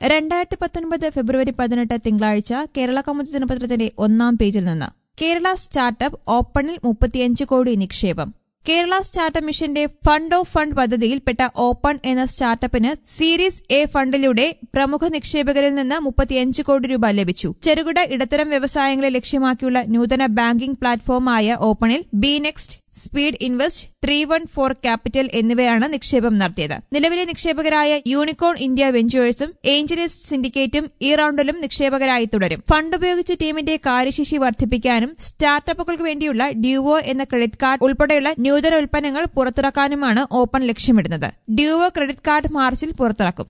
രണ്ടായിരത്തി പത്തൊൻപത് ഫെബ്രുവരി പതിനെട്ട് തിങ്കളാഴ്ച കേരള കൗമുദി ദിനപത്രത്തിന്റെ ഒന്നാം പേജിൽ നിന്ന് കേരള സ്റ്റാർട്ടപ്പ് ഓപ്പണിൽ മുപ്പത്തിയഞ്ച് കോടി നിക്ഷേപം കേരള സ്റ്റാർട്ടപ്പ് മിഷന്റെ ഫണ്ട് ഓഫ് ഫണ്ട് പദ്ധതിയിൽപ്പെട്ട ഓപ്പൺ എന്ന സ്റ്റാർട്ടപ്പിന് സീരീസ് എ ഫണ്ടിലൂടെ പ്രമുഖ നിക്ഷേപകരിൽ നിന്ന് മുപ്പത്തിയഞ്ച് കോടി രൂപ ലഭിച്ചു ചെറുകിട ഇടത്തരം വ്യവസായങ്ങളെ ലക്ഷ്യമാക്കിയുള്ള നൂതന ബാങ്കിംഗ് പ്ലാറ്റ്ഫോമായ ഓപ്പണിൽ B Next Speed Invest three one four Capital എന്നിവയാണ് നിക്ഷേപം നടത്തിയത് നിലവിലെ നിക്ഷേപകരായ യൂണിക്കോൺ ഇന്ത്യ വെഞ്ചേഴ്സും ഏഞ്ചലിസ്റ്റ് സിൻഡിക്കേറ്റും ഈ റൌണ്ടിലും നിക്ഷേപകരായി തുടരും ഫണ്ട് ഉപയോഗിച്ച് ടീമിന്റെ കാര്യശേഷി വർദ്ധിപ്പിക്കാനും സ്റ്റാർട്ടപ്പുകൾക്ക് വേണ്ടിയുള്ള ഡ്യൂവോ എന്ന ക്രെഡിറ്റ് കാർഡ് ഉൾപ്പെടെയുള്ള നൂതന ഉൽപ്പന്നങ്ങൾ പുറത്തിറക്കാനുമാണ് ഓപ്പൺ ലക്ഷ്യമിടുന്നത് ഡ്യൂവോ ക്രെഡിറ്റ് കാർഡ് മാർച്ചിൽ പുറത്തിറക്കും